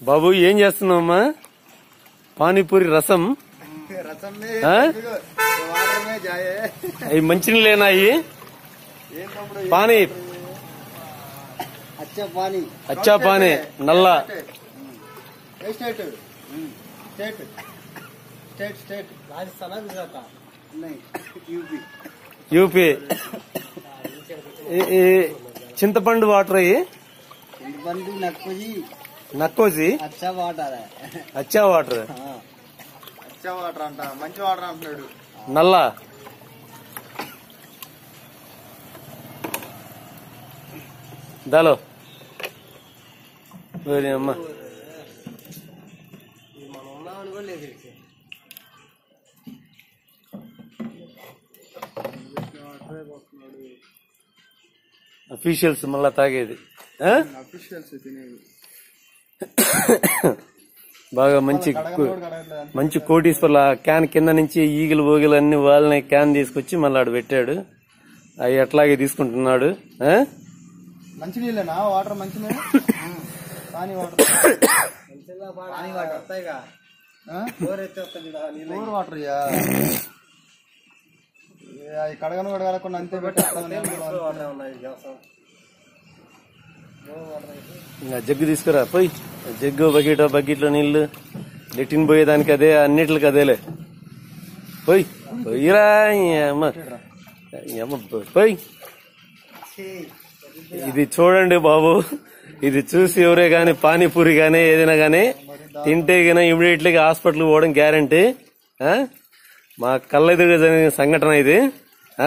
బాబు ఏం చేస్తున్నావమ్మా పానీపూరి రసం रसम में हाँ? वाटर में जाए అవి మంచినీళ్ళేనా అవి ఏం తమ్ముడు పానీ अच्छा पानी అచ్చా పానీ నల్ల state state state state Rajasthan Gujarat नहीं यूपी యూపీ ఈ- ఈ చింతపండు వాటర్ అయ్యి बंधु नक्को जी నక్కోజీ अच्छा वाटर है అచ్చా వాటర్ अच्छा वाटर అంట మంచి వాటర్ అంటున్నాడు నల్ల దాలో ఓరి అమ్మ మనం ఉన్నామని కూడా లేదు అఫీషియల్స్ మళ్ళా తాగేది ఆ? అఫీషియల్స్ తినేది బాగా మంచి కో- మంచి కోటీశ్వర్ల క్యాన్ కింద నుంచి ఈగలు ఓగిలు అన్ని వాళ్ళని క్యాన్ తీసుకొచ్చి మళ్ళీ ఆడు పెట్టాడు అవి అట్లాగే తీసుకుంటున్నాడు ఆ? మంచి నీళ్ళేనా వాటర్ మంచినే పానీ వాటర్ పానీ వాటర్ వస్తాయిగా బోర్ వాటర్ యా ఏ, అవి కడగను కూడా కడగకుండా అంతే పెట్టేస్తాను ఇంకా జగ్గు తీసుకురా పోయి జగ్గు బకెట్ బకెట్లో నీళ్లు లెట్టిన్ పోయేదానికి అదే అన్నిటికి అదేలే పోయి పోయిరా ఈ అమ్మ ఈ అమ్మ పోయి ఇది చూడండి బాబు ఇది చూసి ఎవరే గాని పానీపూరి గానీ ఏదైనా గానీ తింటే గానీ ఇమీడియట్లీ హాస్పిటల్ పోవడం గ్యారంటీ మా కళ్ళెదురుగా జరిగిన సంఘటన ఇది ఆ?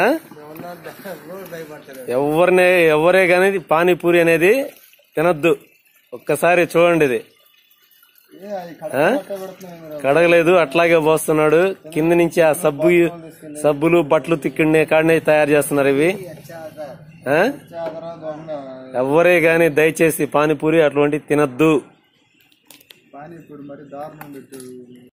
ఎవరినే ఎవరే గానీ పానీపూరి అనేది తినద్దు ఒక్కసారి చూడండి ఇది ఏ, అవి కడగ పెడుతున్నాయి మీరు కడగలేదు అట్లాగే పోస్తున్నాడు కింద నుంచి ఆ సబ్బు సబ్బులు బట్టలు తిక్కిండే కాడనే తయారు చేస్తున్నారు ఇవి ఆ? వచ్చే ఆ తర్వాత దొంగ ఎవరే గాని దయచేసి పానీపూరి అటువంటి తినద్దు పానీ ఇప్పుడు మరి దారుణం పెట్టాడు